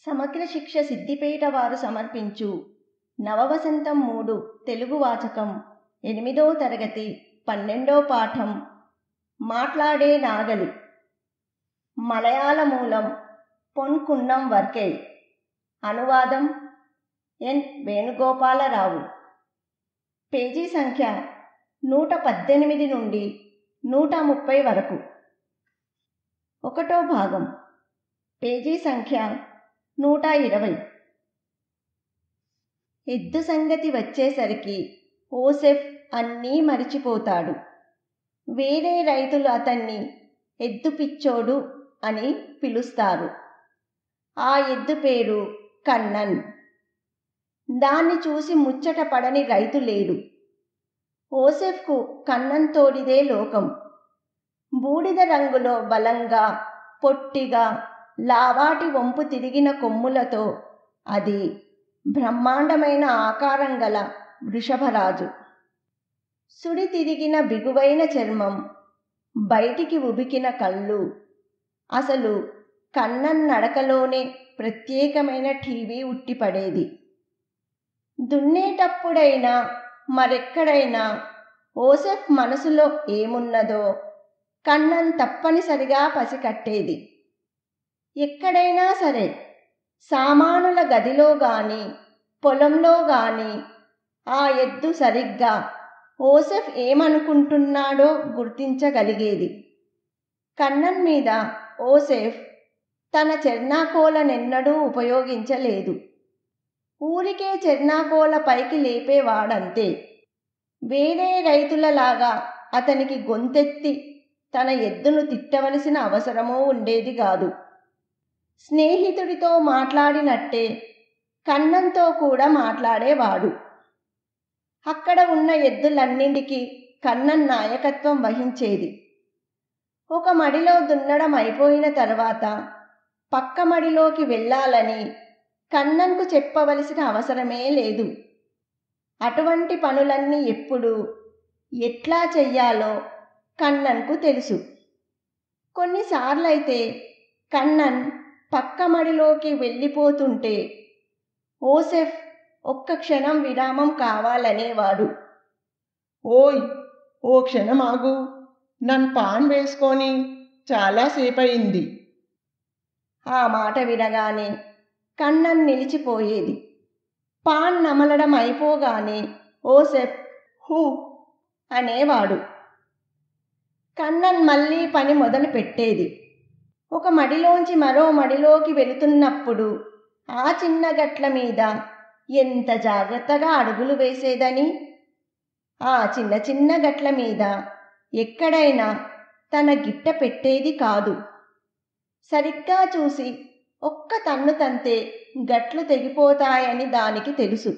సమగ్ర శిక్ష సిద్దిపేట వారు సమర్పించు నవవసంతం మూడు తెలుగు వాచకం ఎనిమిదో తరగతి పన్నెండో పాఠం మాట్లాడే నాగలి మలయాళ మూలం పొన్కున్నం వర్కే అనువాదం ఎన్ వేణుగోపాలరావు పేజీ సంఖ్య నూట పద్దెనిమిది నుండి నూట ముప్పై వరకు ఒకటో భాగం పేజీ సంఖ్య నూట ఇరవై ఎద్దు సంగతి వచ్చేసరికి ఓసెఫ్ అన్నీ మరిచిపోతాడు వేరే రైతులు అతన్ని ఎద్దు పిచ్చోడు అని పిలుస్తారు ఆ ఎద్దు పేరు కన్నన్ దాన్ని చూసి ముచ్చట పడని రైతు లేడు ఓసెఫ్కు కన్నన్ తోడిదే లోకం బూడిద రంగులో బలంగా పొట్టిగా లావాటి వంపు తిరిగిన కొమ్ములతో అది బ్రహ్మాండమైన ఆకారం గల వృషభరాజు సుడి తిరిగిన బిగువైన చర్మం బయటికి ఉబికిన కళ్ళు అసలు కన్నన్ నడకలోనే ప్రత్యేకమైన టీవీ ఉట్టిపడేది దున్నేటప్పుడైనా మరెక్కడైనా ఓసెఫ్ మనసులో ఏమున్నదో కన్నన్ తప్పనిసరిగా పసికట్టేది ఎక్కడైనా సరే సామానుల గదిలో గాని పొలంలో గాని ఆ ఎద్దు సరిగ్గా ఓసెఫ్ ఏమనుకుంటున్నాడో గుర్తించగలిగేది కన్నన్ మీద ఓసెఫ్ తన చెర్నాకోలనెన్నడూ ఉపయోగించలేదు ఊరికే చెర్నాకోల పైకి లేపేవాడంతే వేరే రైతులలాగా అతనికి గొంతెత్తి తన ఎద్దును తిట్టవలసిన అవసరమూ ఉండేది కాదు స్నేహితుడితో మాట్లాడినట్టే కన్నంతో కూడా మాట్లాడేవాడు అక్కడ ఉన్న ఎద్దులన్నింటికి కన్నన్ నాయకత్వం వహించేది ఒక మడిలో దున్నడం అయిపోయిన తర్వాత పక్క మడిలోకి వెళ్ళాలని కన్నన్కు చెప్పవలసిన అవసరమే లేదు అటువంటి పనులన్నీ ఎప్పుడు ఎట్లా చెయ్యాలో కన్నన్కు తెలుసు కొన్నిసార్లైతే కన్నన్ పక్క మడిలోకి వెళ్ళిపోతుంటే ఓసెఫ్ ఒక్క క్షణం విరామం కావాలనేవాడు ఓయ్ ఓ క్షణం ఆగు నన్ను పాన్ వేసుకొని చాలాసేపయింది ఆ మాట వినగానే కన్నన్ నిలిచిపోయేది పాన్ నమలడం అయిపోగానే ఓసెఫ్ హూ అనేవాడు కన్నన్ మళ్ళీ పని మొదలు పెట్టేది ఒక మడిలోంచి మరో మడిలోకి వెళుతున్నప్పుడు ఆ చిన్న గట్ల మీద ఎంత జాగ్రత్తగా అడుగులు వేసేదని ఆ చిన్న చిన్న గట్ల మీద ఎక్కడైనా తన గిట్ట పెట్టేది కాదు సరిగ్గా చూసి ఒక్క తన్ను తంతే గట్లు తెగిపోతాయని దానికి తెలుసు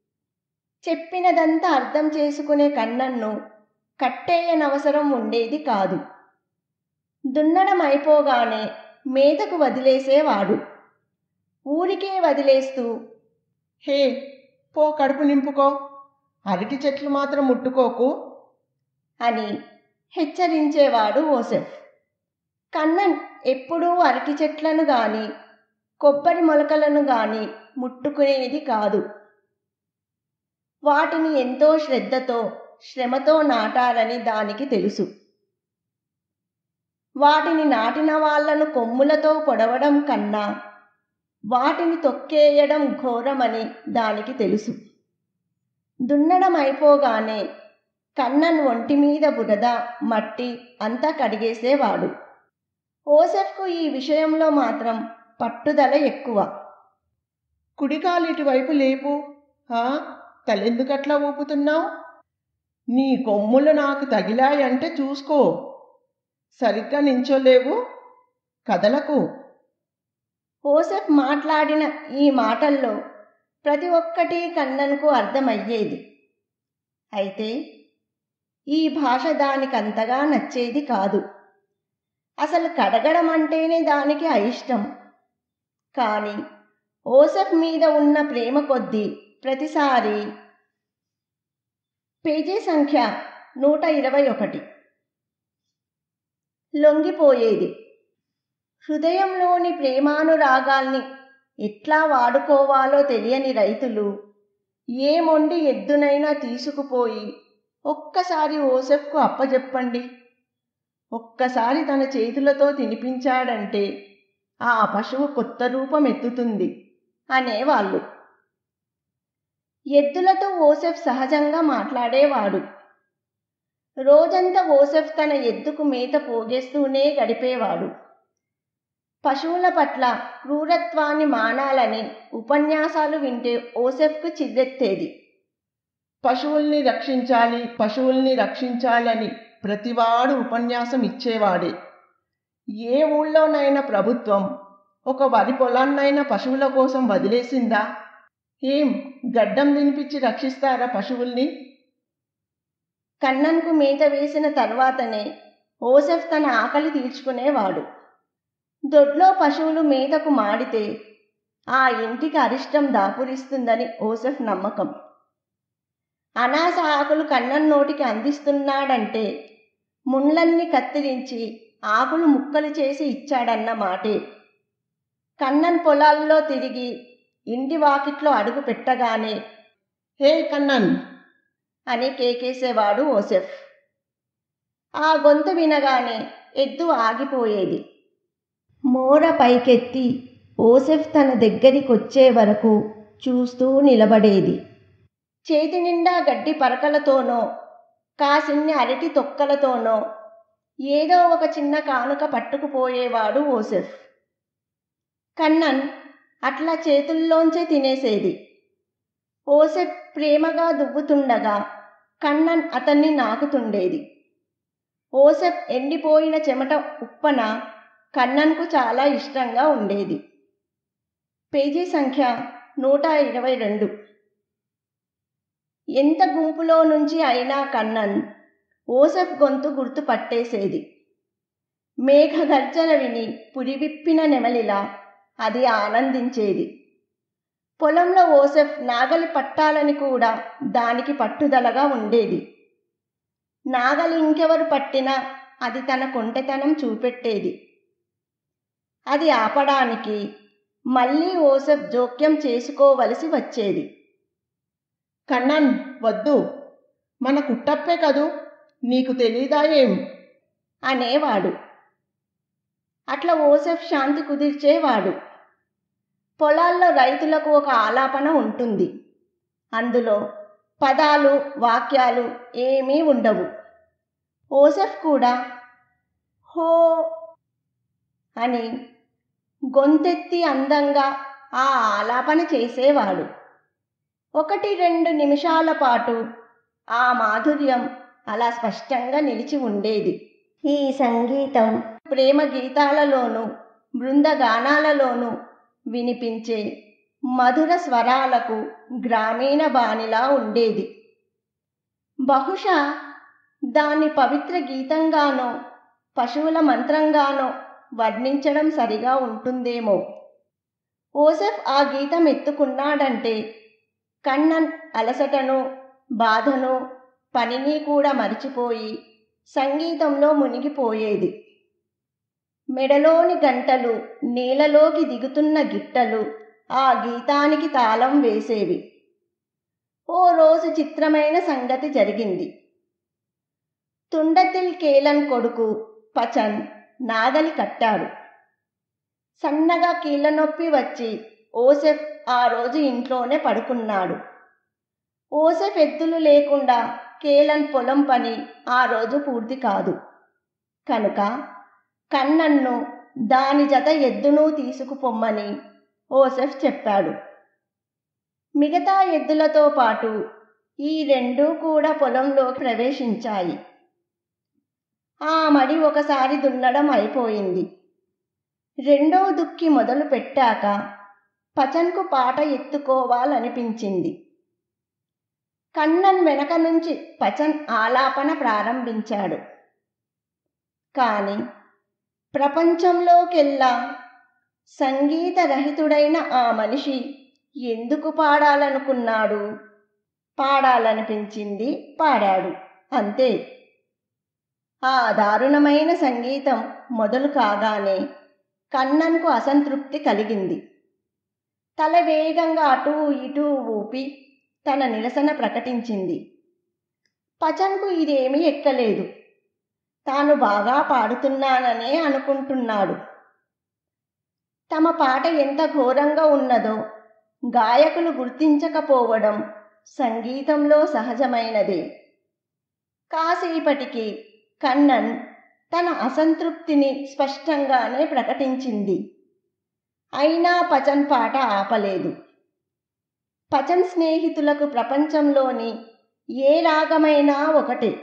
చెప్పినదంతా అర్థం చేసుకునే కన్నన్ను కట్టేయనవసరం ఉండేది కాదు దున్నడం అయిపోగానే మేతకు వదిలేసేవాడు ఊరికే వదిలేస్తూ హే పో కడుపు నింపుకో అరటి చెట్లు మాత్రం ముట్టుకోకు అని హెచ్చరించేవాడు ఓసెఫ్ కన్నన్ ఎప్పుడూ అరటి చెట్లను గాని కొబ్బరి మొలకలను గాని ముట్టుకునేది కాదు వాటిని ఎంతో శ్రద్ధతో శ్రమతో నాటాలని దానికి తెలుసు వాటిని నాటిన వాళ్లను కొమ్ములతో పొడవడం కన్నా వాటిని తొక్కేయడం ఘోరమని దానికి తెలుసు దున్నడం అయిపోగానే కన్నన్ ఒంటి మీద బురద మట్టి అంతా కడిగేసేవాడు ఓసెఫ్కు ఈ విషయంలో మాత్రం పట్టుదల ఎక్కువ కుడికాలిటి వైపు లేపు ఆ తలెందుకట్లా ఊపుతున్నావు నీ కొమ్ములు నాకు తగిలాయంటే చూసుకో సరిగ్గా నించోలేవు కదలకు ఓసెఫ్ మాట్లాడిన ఈ మాటల్లో ప్రతి ఒక్కటి కన్నన్కు అర్థమయ్యేది అయితే ఈ భాష దానికంతగా నచ్చేది కాదు అసలు కడగడం అంటేనే దానికి అయిష్టం కానీ ఓసెఫ్ మీద ఉన్న ప్రేమ కొద్దీ ప్రతిసారి పేజీ సంఖ్య నూట ఇరవై ఒకటి లొంగిపోయేది హృదయంలోని ప్రేమానురాగాల్ని ఎట్లా వాడుకోవాలో తెలియని రైతులు ఏ మొండి ఎద్దునైనా తీసుకుపోయి ఒక్కసారి ఓసెఫ్కు అప్పజెప్పండి ఒక్కసారి తన చేతులతో తినిపించాడంటే ఆ పశువు కొత్త రూపం ఎత్తుతుంది అనేవాళ్ళు ఎద్దులతో ఓసెఫ్ సహజంగా మాట్లాడేవాడు రోజంతా ఓసెఫ్ తన ఎద్దుకు మేత పోగేస్తూనే గడిపేవాడు పశువుల పట్ల క్రూరత్వాన్ని మానాలని ఉపన్యాసాలు వింటే ఓసెఫ్కు చిర్రెత్తేది పశువుల్ని రక్షించాలి పశువుల్ని రక్షించాలని ప్రతివాడు ఉపన్యాసం ఇచ్చేవాడే ఏ ఊళ్ళోనైనా ప్రభుత్వం ఒక వరి పొలాన్నైనా పశువుల కోసం వదిలేసిందా ఏం గడ్డం తినిపించి రక్షిస్తారా పశువుల్ని కన్నన్కు మేత వేసిన తర్వాతనే ఓసెఫ్ తన ఆకలి తీర్చుకునేవాడు దొడ్లో పశువులు మేతకు మాడితే ఆ ఇంటికి అరిష్టం దాపురిస్తుందని ఓసెఫ్ నమ్మకం అనాస ఆకులు కన్నన్ నోటికి అందిస్తున్నాడంటే ముండ్లన్నీ కత్తిరించి ఆకులు ముక్కలు చేసి ఇచ్చాడన్న మాటే కన్నన్ పొలాల్లో తిరిగి ఇంటి వాకిట్లో అడుగు పెట్టగానే హే కన్నన్ అని కేకేసేవాడు ఓసెఫ్ ఆ గొంతు వినగానే ఎద్దు ఆగిపోయేది మోర పైకెత్తి ఓసెఫ్ తన దగ్గరికొచ్చే వరకు చూస్తూ నిలబడేది చేతి నిండా గడ్డి పరకలతోనో కాసిన్ని అరటి తొక్కలతోనో ఏదో ఒక చిన్న కానుక పట్టుకుపోయేవాడు ఓసెఫ్ కన్నన్ అట్లా చేతుల్లోంచే తినేసేది ఓసెఫ్ ప్రేమగా దువ్వుతుండగా కన్నన్ అతన్ని నాకుతుండేది ఓసెఫ్ ఎండిపోయిన చెమట ఉప్పన కన్నన్కు చాలా ఇష్టంగా ఉండేది పేజీ సంఖ్య నూట ఇరవై రెండు ఎంత గుంపులో నుంచి అయినా కన్నన్ ఓసెఫ్ గొంతు గుర్తు పట్టేసేది మేఘగర్జన విని పురివిప్పిన నెమలిలా అది ఆనందించేది పొలంలో ఓసెఫ్ నాగలి పట్టాలని కూడా దానికి పట్టుదలగా ఉండేది నాగలి ఇంకెవరు పట్టినా అది తన కొంటెతనం చూపెట్టేది అది ఆపడానికి మళ్ళీ ఓసెఫ్ జోక్యం చేసుకోవలసి వచ్చేది కన్నన్ వద్దు మన కుట్టప్పే కదూ నీకు తెలీదా ఏం అనేవాడు అట్లా ఓసెఫ్ శాంతి కుదిర్చేవాడు పొలాల్లో రైతులకు ఒక ఆలాపన ఉంటుంది అందులో పదాలు వాక్యాలు ఏమీ ఉండవు ఓసెఫ్ కూడా హో అని గొంతెత్తి అందంగా ఆ ఆలాపన చేసేవాడు ఒకటి రెండు నిమిషాల పాటు ఆ మాధుర్యం అలా స్పష్టంగా నిలిచి ఉండేది ఈ సంగీతం ప్రేమ గీతాలలోనూ బృందగానాలలోనూ వినిపించే మధుర స్వరాలకు గ్రామీణ బాణిలా ఉండేది బహుశా దాన్ని పవిత్ర గీతంగానో పశువుల మంత్రంగానో వర్ణించడం సరిగా ఉంటుందేమో ఓసెఫ్ ఆ గీతం ఎత్తుకున్నాడంటే కన్నన్ అలసటను బాధను పనిని కూడా మరిచిపోయి సంగీతంలో మునిగిపోయేది మెడలోని గంటలు నీళ్ళలోకి దిగుతున్న గిట్టలు ఆ గీతానికి తాళం వేసేవి ఓ రోజు చిత్రమైన సంగతి జరిగింది తుండతిల్ కేలన్ కొడుకు పచన్ నాగలి కట్టాడు సన్నగా కీళ్ళ నొప్పి వచ్చి ఓసెఫ్ ఆ రోజు ఇంట్లోనే పడుకున్నాడు ఓసెఫ్ ఎద్దులు లేకుండా కేలన్ పొలం పని ఆ రోజు పూర్తి కాదు కనుక కన్నన్ను దాని జత ఎద్దును తీసుకుపొమ్మని ఓసెఫ్ చెప్పాడు మిగతా ఎద్దులతో పాటు ఈ రెండూ కూడా పొలంలోకి ప్రవేశించాయి ఆ మడి ఒకసారి దున్నడం అయిపోయింది రెండో దుక్కి మొదలు పెట్టాక పచన్కు పాట ఎత్తుకోవాలనిపించింది కన్నన్ వెనక నుంచి పచన్ ఆలాపన ప్రారంభించాడు కాని ప్రపంచంలోకెల్లా సంగీతరహితుడైన ఆ మనిషి ఎందుకు పాడాలనుకున్నాడు పాడాలనిపించింది పాడాడు అంతే ఆ దారుణమైన సంగీతం మొదలు కాగానే కన్నన్కు అసంతృప్తి కలిగింది తల వేగంగా అటూ ఇటూ ఊపి తన నిరసన ప్రకటించింది పచన్కు ఇదేమీ ఎక్కలేదు తాను బాగా పాడుతున్నాననే అనుకుంటున్నాడు తమ పాట ఎంత ఘోరంగా ఉన్నదో గాయకులు గుర్తించకపోవడం సంగీతంలో సహజమైనదే కాసేపటికి కన్నన్ తన అసంతృప్తిని స్పష్టంగానే ప్రకటించింది అయినా పచన్ పాట ఆపలేదు పచన్ స్నేహితులకు ప్రపంచంలోని ఏ రాగమైనా ఒకటే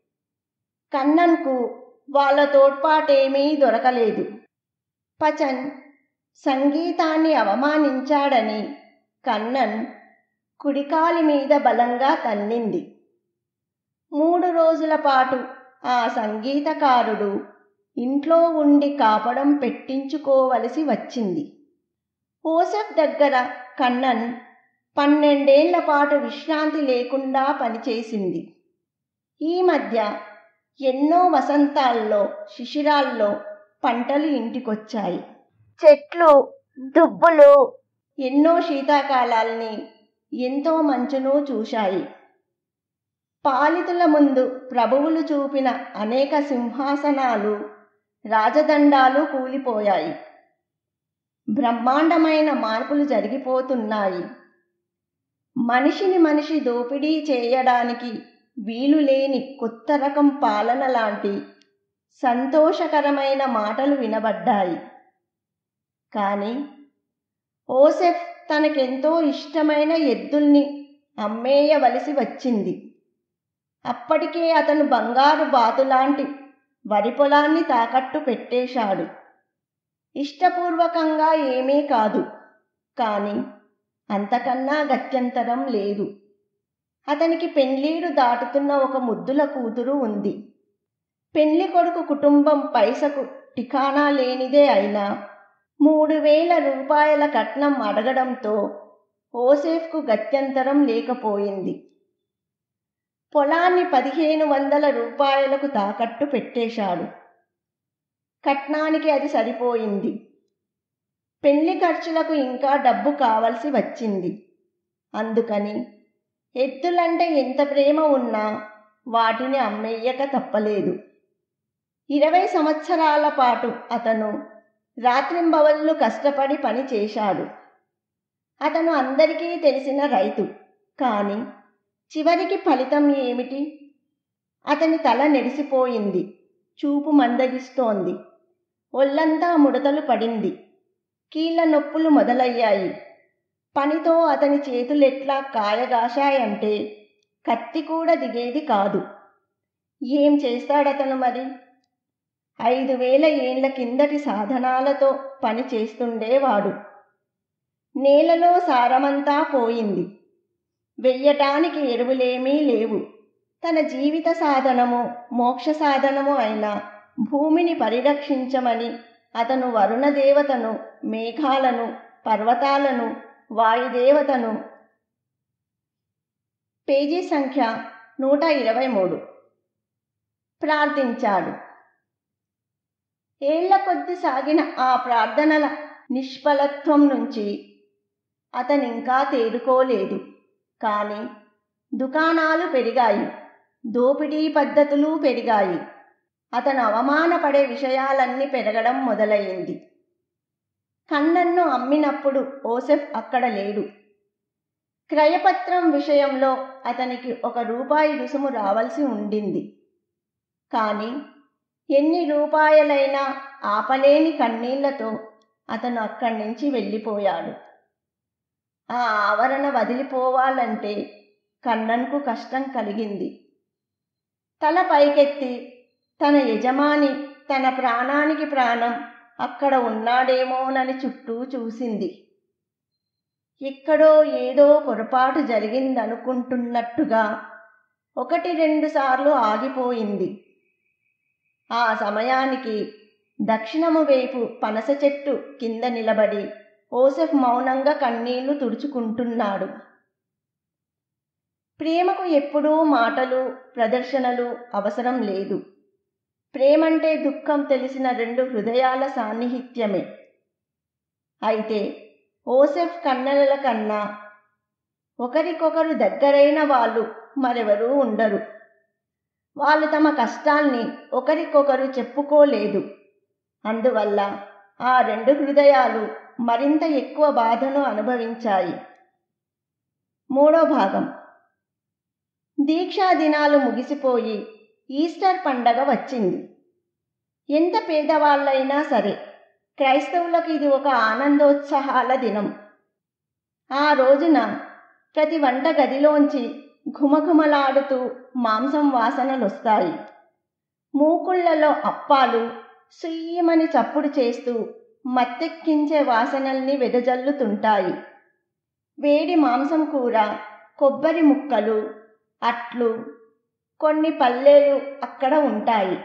కన్నన్కు వాళ్ళ తోడ్పాటేమీ దొరకలేదు పచన్ సంగీతాన్ని అవమానించాడని కన్నన్ కుడికాలి మీద బలంగా తన్నింది మూడు రోజుల పాటు ఆ సంగీతకారుడు ఇంట్లో ఉండి కాపడం పెట్టించుకోవలసి వచ్చింది ఓసఫ్ దగ్గర కన్నన్ పన్నెండేళ్ల పాటు విశ్రాంతి లేకుండా పనిచేసింది ఈ మధ్య ఎన్నో వసంతాల్లో శిశిరాల్లో పంటలు ఇంటికొచ్చాయి చెట్లు దుబ్బులు ఎన్నో శీతాకాలాల్ని ఎంతో మంచును చూశాయి పాలితుల ముందు ప్రభువులు చూపిన అనేక సింహాసనాలు రాజదండాలు కూలిపోయాయి బ్రహ్మాండమైన మార్పులు జరిగిపోతున్నాయి మనిషిని మనిషి దోపిడీ చేయడానికి వీలు లేని కొత్త రకం పాలన లాంటి సంతోషకరమైన మాటలు వినబడ్డాయి కానీ ఓసెఫ్ తనకెంతో ఇష్టమైన ఎద్దుల్ని అమ్మేయవలసి వచ్చింది అప్పటికే అతను బంగారు బాతులాంటి వరి పొలాన్ని తాకట్టు పెట్టేశాడు ఇష్టపూర్వకంగా ఏమీ కాదు కానీ అంతకన్నా గత్యంతరం లేదు అతనికి పెండ్లీడు దాటుతున్న ఒక ముద్దుల కూతురు ఉంది పెళ్లి కొడుకు కుటుంబం పైసకు టికానా లేనిదే అయినా మూడు వేల రూపాయల కట్నం అడగడంతో ఓసేఫ్కు గత్యంతరం లేకపోయింది పొలాన్ని పదిహేను వందల రూపాయలకు తాకట్టు పెట్టేశాడు కట్నానికి అది సరిపోయింది పెళ్లి ఖర్చులకు ఇంకా డబ్బు కావలసి వచ్చింది అందుకని ఎద్దులంటే ఎంత ప్రేమ ఉన్నా వాటిని అమ్మేయక తప్పలేదు ఇరవై సంవత్సరాల పాటు అతను రాత్రింబవళ్ళు కష్టపడి పని చేశాడు అతను అందరికీ తెలిసిన రైతు కానీ చివరికి ఫలితం ఏమిటి అతని తల నెరిసిపోయింది చూపు మందగిస్తోంది ఒళ్ళంతా ముడతలు పడింది కీళ్ళ నొప్పులు మొదలయ్యాయి పనితో అతని చేతులెట్లా కాయగాశాయంటే కత్తి కూడా దిగేది కాదు ఏం చేస్తాడతను మరి ఐదు వేల ఏండ్ల కిందటి సాధనాలతో పని చేస్తుండేవాడు నేలలో సారమంతా పోయింది వెయ్యటానికి ఎరువులేమీ లేవు తన జీవిత సాధనము మోక్ష సాధనము అయిన భూమిని పరిరక్షించమని అతను వరుణదేవతను మేఘాలను పర్వతాలను వాయుదేవతను పేజీ సంఖ్య నూట ఇరవై మూడు ప్రార్థించాడు ఏళ్ల కొద్ది సాగిన ఆ ప్రార్థనల నిష్ఫలత్వం నుంచి అతనింకా తేరుకోలేదు కానీ దుకాణాలు పెరిగాయి దోపిడీ పద్ధతులు పెరిగాయి అతను అవమానపడే విషయాలన్నీ పెరగడం మొదలయ్యింది కన్నన్ను అమ్మినప్పుడు ఓసెఫ్ అక్కడ లేడు క్రయపత్రం విషయంలో అతనికి ఒక రూపాయి రుసుము రావాల్సి ఉండింది కానీ ఎన్ని రూపాయలైనా ఆపలేని కన్నీళ్లతో అతను అక్కడి నుంచి వెళ్ళిపోయాడు ఆ ఆవరణ వదిలిపోవాలంటే కన్నన్కు కష్టం కలిగింది తల పైకెత్తి తన యజమాని తన ప్రాణానికి ప్రాణం అక్కడ ఉన్నాడేమోనని చుట్టూ చూసింది ఎక్కడో ఏదో పొరపాటు జరిగిందనుకుంటున్నట్టుగా ఒకటి రెండు సార్లు ఆగిపోయింది ఆ సమయానికి దక్షిణము వైపు పనస చెట్టు కింద నిలబడి ఓసెఫ్ మౌనంగా కన్నీళ్లు తుడుచుకుంటున్నాడు ప్రేమకు ఎప్పుడూ మాటలు ప్రదర్శనలు అవసరం లేదు ప్రేమంటే దుఃఖం తెలిసిన రెండు హృదయాల సాన్నిహిత్యమే అయితే ఓసెఫ్ కన్నెల కన్నా ఒకరికొకరు దగ్గరైన వాళ్ళు మరెవరూ ఉండరు వాళ్ళు తమ కష్టాల్ని ఒకరికొకరు చెప్పుకోలేదు అందువల్ల ఆ రెండు హృదయాలు మరింత ఎక్కువ బాధను అనుభవించాయి మూడో భాగం దీక్షా దినాలు ముగిసిపోయి ఈస్టర్ పండగ వచ్చింది ఎంత పేదవాళ్ళైనా సరే క్రైస్తవులకు ఇది ఒక ఆనందోత్సాహాల దినం ఆ రోజున ప్రతి వంట గదిలోంచి ఘుమఘుమలాడుతూ మాంసం వాసనలొస్తాయి మూకుళ్లలో అప్పాలు సుయ్యమని చప్పుడు చేస్తూ మత్తెక్కించే వాసనల్ని వెదజల్లుతుంటాయి వేడి మాంసం కూర కొబ్బరి ముక్కలు అట్లు కొన్ని పల్లెలు అక్కడ ఉంటాయి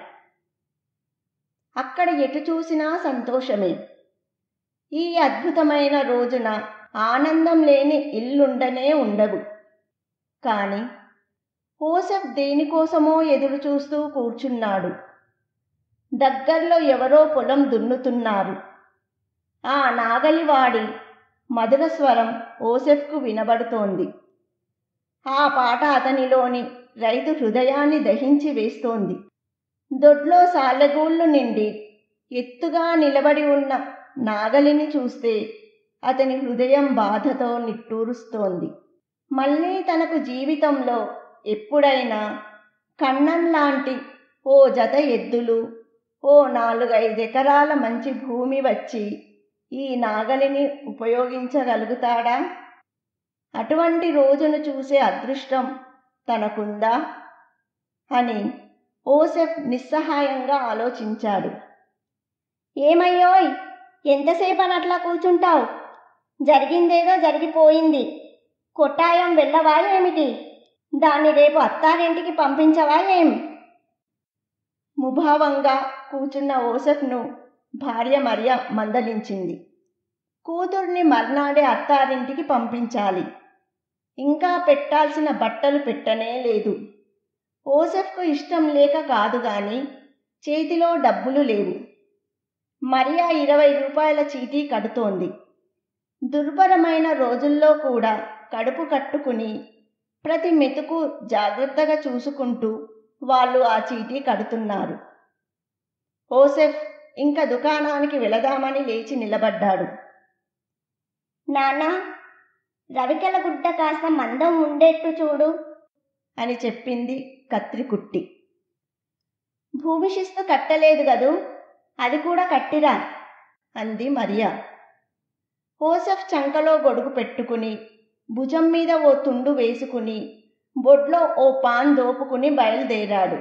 అక్కడ ఎటు చూసినా సంతోషమే ఈ అద్భుతమైన రోజున ఆనందం లేని ఇల్లుండనే ఉండదు కాని ఓసఫ్ దేనికోసమో ఎదురు చూస్తూ కూర్చున్నాడు దగ్గర్లో ఎవరో పొలం దున్నుతున్నారు ఆ నాగలివాడి మధుర స్వరం ఓసెఫ్కు వినబడుతోంది ఆ పాట అతనిలోని రైతు హృదయాన్ని దహించి వేస్తోంది దొడ్లో సాలెగూళ్ళు నిండి ఎత్తుగా నిలబడి ఉన్న నాగలిని చూస్తే అతని హృదయం బాధతో నిట్టూరుస్తోంది మళ్ళీ తనకు జీవితంలో ఎప్పుడైనా కన్నం లాంటి ఓ జత ఎద్దులు ఓ నాలుగైదెకరాల మంచి భూమి వచ్చి ఈ నాగలిని ఉపయోగించగలుగుతాడా అటువంటి రోజును చూసే అదృష్టం తనకుందా అని ఓసెఫ్ నిస్సహాయంగా ఆలోచించాడు ఏమయ్యోయ్ ఎంతసేపని అట్లా కూర్చుంటావు జరిగిందేదో జరిగిపోయింది కొట్టాయం వెళ్ళవా ఏమిటి దాన్ని రేపు అత్తారింటికి పంపించవా ఏం ముభావంగా కూర్చున్న ఓసఫ్ను భార్య మరియ మందలించింది కూతుర్ని మర్నాడే అత్తారింటికి పంపించాలి ఇంకా పెట్టాల్సిన బట్టలు పెట్టనే లేదు ఓసెఫ్కు ఇష్టం లేక కాదు గాని చేతిలో డబ్బులు లేవు మరియా ఇరవై రూపాయల చీటీ కడుతోంది దుర్భరమైన రోజుల్లో కూడా కడుపు కట్టుకుని ప్రతి మెతుకు జాగ్రత్తగా చూసుకుంటూ వాళ్ళు ఆ చీటీ కడుతున్నారు ఓసెఫ్ ఇంకా దుకాణానికి వెళదామని లేచి నిలబడ్డాడు నానా రవికెల గుడ్డ కాస్త మందం ఉండేట్టు చూడు అని చెప్పింది కత్రికుట్టి భూమి శిస్తు కట్టలేదు గదు అది కూడా కట్టిరా అంది మరియా ఓసఫ్ చంకలో గొడుగు పెట్టుకుని భుజం మీద ఓ తుండు వేసుకుని బొడ్లో ఓ పాన్ దోపుకుని బయలుదేరాడు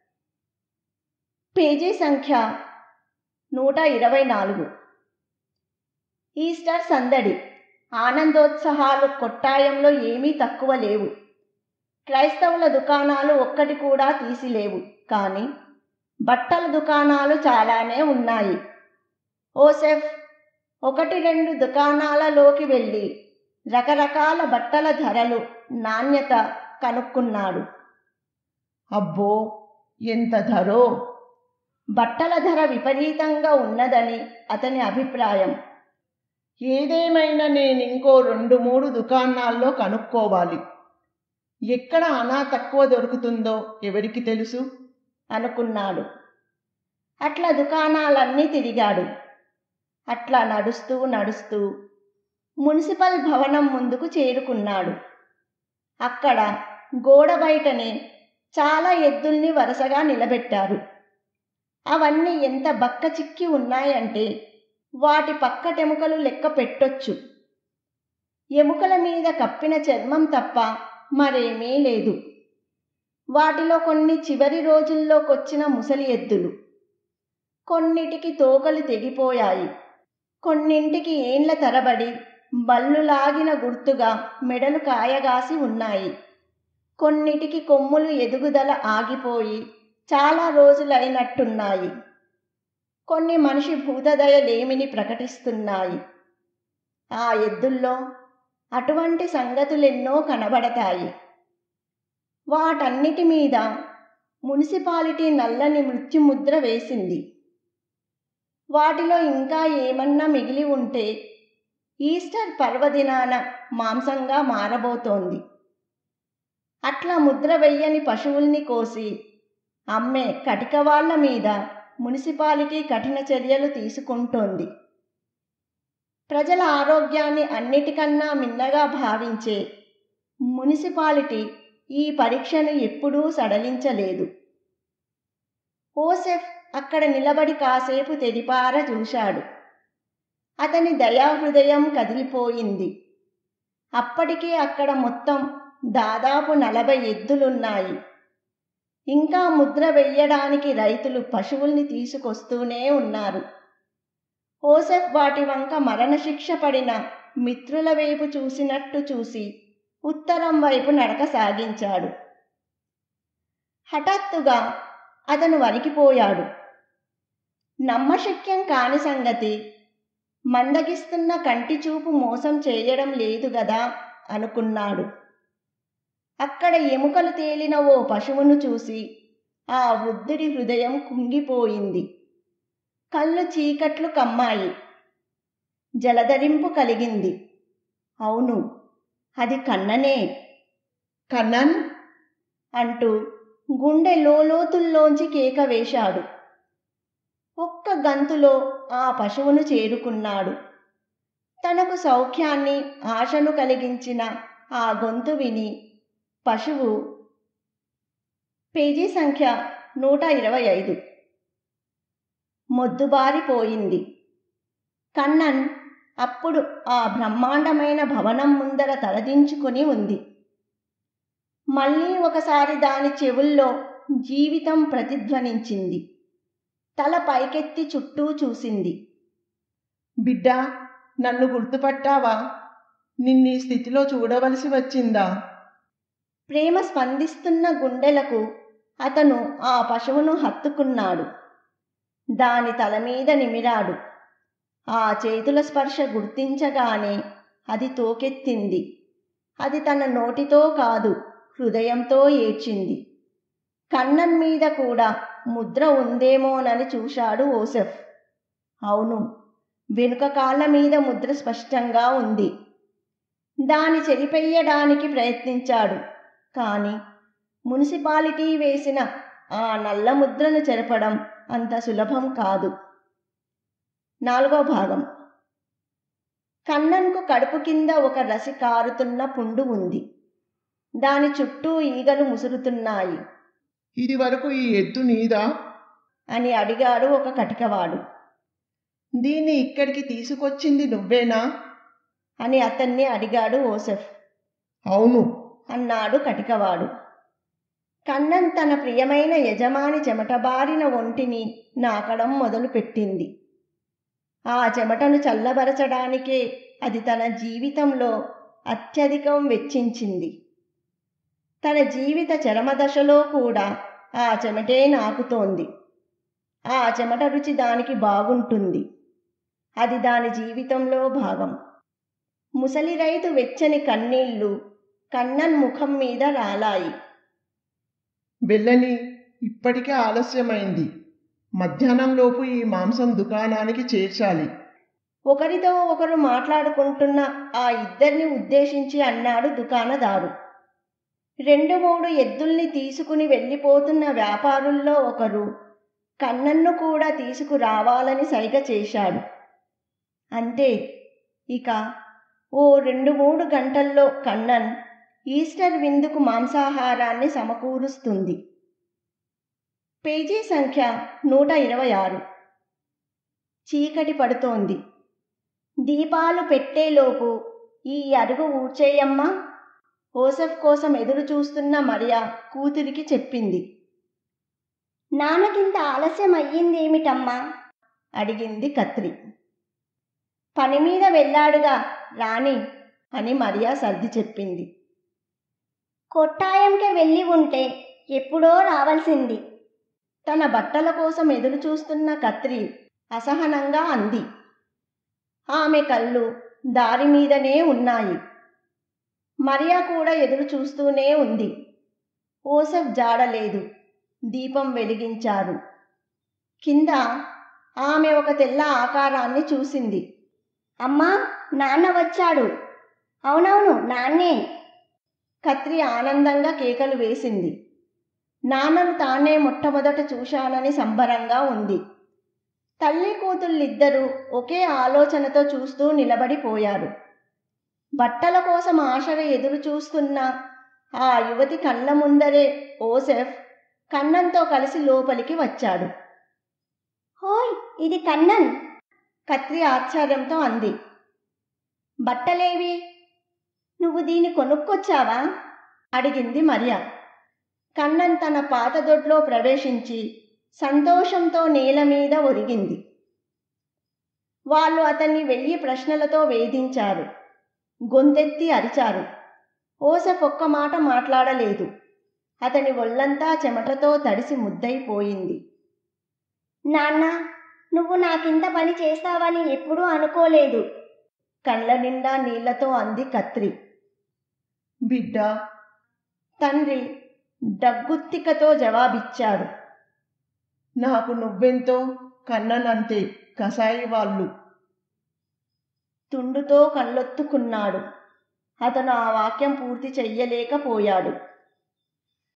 పేజీ సంఖ్య నూట ఇరవై నాలుగు ఈస్టర్ సందడి ఆనందోత్సహాలు కొట్టాయంలో ఏమీ తక్కువ లేవు క్రైస్తవుల దుకాణాలు ఒక్కటి కూడా తీసిలేవు కానీ బట్టల దుకాణాలు చాలానే ఉన్నాయి ఓసెఫ్ ఒకటి రెండు దుకాణాలలోకి వెళ్ళి రకరకాల బట్టల ధరలు నాణ్యత కనుక్కున్నాడు అబ్బో ఎంత ధరో బట్టల ధర విపరీతంగా ఉన్నదని అతని అభిప్రాయం ఏదేమైనా నేను ఇంకో రెండు మూడు దుకాణాల్లో కనుక్కోవాలి ఎక్కడ అనా తక్కువ దొరుకుతుందో ఎవరికి తెలుసు అనుకున్నాడు అట్లా దుకాణాలన్నీ తిరిగాడు అట్లా నడుస్తూ నడుస్తూ మున్సిపల్ భవనం ముందుకు చేరుకున్నాడు అక్కడ గోడ బయటనే చాలా ఎద్దుల్ని వరుసగా నిలబెట్టారు అవన్నీ ఎంత బక్క చిక్కి ఉన్నాయంటే వాటి పక్కటెముకలు లెక్క పెట్టొచ్చు ఎముకల మీద కప్పిన చర్మం తప్ప మరేమీ లేదు వాటిలో కొన్ని చివరి రోజుల్లోకొచ్చిన ముసలి ఎద్దులు కొన్నిటికి తోకలు తెగిపోయాయి కొన్నింటికి ఏండ్ల తరబడి బల్లులాగిన గుర్తుగా మెడలు కాయగాసి ఉన్నాయి కొన్నిటికి కొమ్ములు ఎదుగుదల ఆగిపోయి చాలా రోజులైనట్టున్నాయి కొన్ని మనిషి భూతదయ లేమిని ప్రకటిస్తున్నాయి ఆ ఎద్దుల్లో అటువంటి సంగతులెన్నో కనబడతాయి వాటన్నిటి మీద మున్సిపాలిటీ నల్లని మృత్యుముద్ర వేసింది వాటిలో ఇంకా ఏమన్నా మిగిలి ఉంటే ఈస్టర్ పర్వదినాన మాంసంగా మారబోతోంది అట్లా ముద్ర వెయ్యని పశువుల్ని కోసి అమ్మే కటికవాళ్ల మీద మున్సిపాలిటీ కఠిన చర్యలు తీసుకుంటోంది ప్రజల ఆరోగ్యాన్ని అన్నిటికన్నా మిన్నగా భావించే మున్సిపాలిటీ ఈ పరీక్షను ఎప్పుడూ సడలించలేదు ఓసెఫ్ అక్కడ నిలబడి కాసేపు తెడిపార చూశాడు అతని దయాహృదయం కదిలిపోయింది అప్పటికే అక్కడ మొత్తం దాదాపు నలభై ఎద్దులున్నాయి ఇంకా ముద్ర వెయ్యడానికి రైతులు పశువుల్ని తీసుకొస్తూనే ఉన్నారు ఓసెఫ్ వాటి వంక మరణశిక్ష పడిన మిత్రుల వైపు చూసినట్టు చూసి ఉత్తరం వైపు నడక సాగించాడు హఠాత్తుగా అతను వణికిపోయాడు నమ్మశక్యం కాని సంగతి మందగిస్తున్న కంటి చూపు మోసం చేయడం లేదు గదా అనుకున్నాడు అక్కడ ఎముకలు తేలిన ఓ పశువును చూసి ఆ వృద్ధుడి హృదయం కుంగిపోయింది కళ్ళు చీకట్లు కమ్మాయి జలధరింపు కలిగింది అవును అది కన్ననే కన్నన్ అంటూ గుండె లోతుల్లోంచి కేక వేశాడు ఒక్క గంతులో ఆ పశువును చేరుకున్నాడు తనకు సౌఖ్యాన్ని ఆశను కలిగించిన ఆ గొంతు విని పశువు పేజీ సంఖ్య నూట ఇరవై ఐదు మొద్దుబారిపోయింది కన్నన్ అప్పుడు ఆ బ్రహ్మాండమైన భవనం ముందర తలదించుకుని ఉంది మళ్ళీ ఒకసారి దాని చెవుల్లో జీవితం ప్రతిధ్వనించింది తల పైకెత్తి చుట్టూ చూసింది బిడ్డా నన్ను గుర్తుపట్టావా నిన్నీ స్థితిలో చూడవలసి వచ్చిందా ప్రేమ స్పందిస్తున్న గుండెలకు అతను ఆ పశువును హత్తుకున్నాడు దాని తల మీద నిమిరాడు ఆ చేతుల స్పర్శ గుర్తించగానే అది తోకెత్తింది అది తన నోటితో కాదు హృదయంతో ఏడ్చింది కన్నన్ మీద కూడా ముద్ర ఉందేమోనని చూశాడు ఓసెఫ్ అవును వెనుక కాళ్ళ మీద ముద్ర స్పష్టంగా ఉంది దాని చెరిపెయ్యడానికి ప్రయత్నించాడు కానీ మున్సిపాలిటీ వేసిన ఆ నల్ల ముద్రను చెరపడం అంత సులభం కాదు నాలుగో భాగం కన్నన్కు కడుపు కింద ఒక రసి కారుతున్న పుండు ఉంది దాని చుట్టూ ఈగలు ముసురుతున్నాయి ఇది వరకు ఈ ఎద్దు నీదా అని అడిగాడు ఒక కటికవాడు దీన్ని ఇక్కడికి తీసుకొచ్చింది నువ్వేనా అని అతన్ని అడిగాడు ఓసెఫ్ అవును అన్నాడు కటికవాడు కన్నన్ తన ప్రియమైన యజమాని చెమటబారిన ఒంటిని నాకడం మొదలుపెట్టింది ఆ చెమటను చల్లబరచడానికే అది తన జీవితంలో అత్యధికం వెచ్చించింది తన జీవిత చరమదశలో కూడా ఆ చెమటే నాకుతోంది ఆ చెమట రుచి దానికి బాగుంటుంది అది దాని జీవితంలో భాగం ముసలి రైతు వెచ్చని కన్నీళ్లు కన్నన్ ముఖం మీద రాలాయి వెళ్ళని ఇప్పటికే ఆలస్యమైంది మధ్యాహ్నంలోపు ఈ మాంసం దుకాణానికి చేర్చాలి ఒకరితో ఒకరు మాట్లాడుకుంటున్న ఆ ఇద్దరిని ఉద్దేశించి అన్నాడు దుకాణదారు రెండు మూడు ఎద్దుల్ని తీసుకుని వెళ్ళిపోతున్న వ్యాపారుల్లో ఒకరు కన్నన్ను కూడా తీసుకురావాలని సైగ చేశాడు అంతే ఇక ఓ రెండు మూడు గంటల్లో కన్నన్ ఈస్టర్ విందుకు మాంసాహారాన్ని సమకూరుస్తుంది పేజీ సంఖ్య నూట ఇరవై ఆరు చీకటి పడుతోంది దీపాలు పెట్టేలోపు ఈ అడుగు ఊడ్చేయమ్మా ఓసఫ్ కోసం ఎదురు చూస్తున్న మరియా కూతురికి చెప్పింది నాన్నకింత ఆలస్యం అయ్యిందేమిటమ్మా అడిగింది కత్రి పని మీద వెళ్ళాడుగా రాణి అని మరియా సర్ది చెప్పింది కొట్టాయంకే వెళ్ళి ఉంటే ఎప్పుడో రావాల్సింది తన బట్టల కోసం ఎదురు చూస్తున్న కత్రి అసహనంగా అంది ఆమె కళ్ళు దారి మీదనే ఉన్నాయి మరియా కూడా ఎదురు చూస్తూనే ఉంది ఓసఫ్ జాడలేదు దీపం వెలిగించారు కింద ఆమె ఒక తెల్ల ఆకారాన్ని చూసింది అమ్మా నాన్న వచ్చాడు అవునవును నాన్నే కత్రి ఆనందంగా కేకలు వేసింది నాన్నను తానే మొట్టమొదట చూశానని సంబరంగా ఉంది తల్లి కూతుళ్ళిద్దరూ ఒకే ఆలోచనతో చూస్తూ నిలబడిపోయారు బట్టల కోసం ఆశగా ఎదురు చూస్తున్న ఆ యువతి కళ్ళ ముందరే ఓసెఫ్ కన్నంతో కలిసి లోపలికి వచ్చాడు హోయ్ ఇది కన్నన్ కత్రి ఆశ్చర్యంతో అంది బట్టలేవి నువ్వు దీన్ని కొనుక్కొచ్చావా అడిగింది మరియా కన్నన్ తన పాత దొడ్లో ప్రవేశించి సంతోషంతో నేల మీద ఒరిగింది వాళ్ళు అతన్ని వెయ్యి ప్రశ్నలతో వేధించారు గొంతెత్తి అరిచారు ఓసెఫ్ ఒక్క మాట మాట్లాడలేదు అతని ఒళ్ళంతా చెమటతో తడిసి ముద్దైపోయింది నాన్న నువ్వు నాకింత పని చేస్తావని ఎప్పుడూ అనుకోలేదు కళ్ళ నిండా నీళ్లతో అంది కత్రి బిడ్డ తండ్రి డగ్గుత్తికతో జవాబిచ్చాడు నాకు నువ్వెంతో కన్ననంతే కసాయి వాళ్ళు తుండుతో కళ్ళొత్తుకున్నాడు అతను ఆ వాక్యం పూర్తి చెయ్యలేకపోయాడు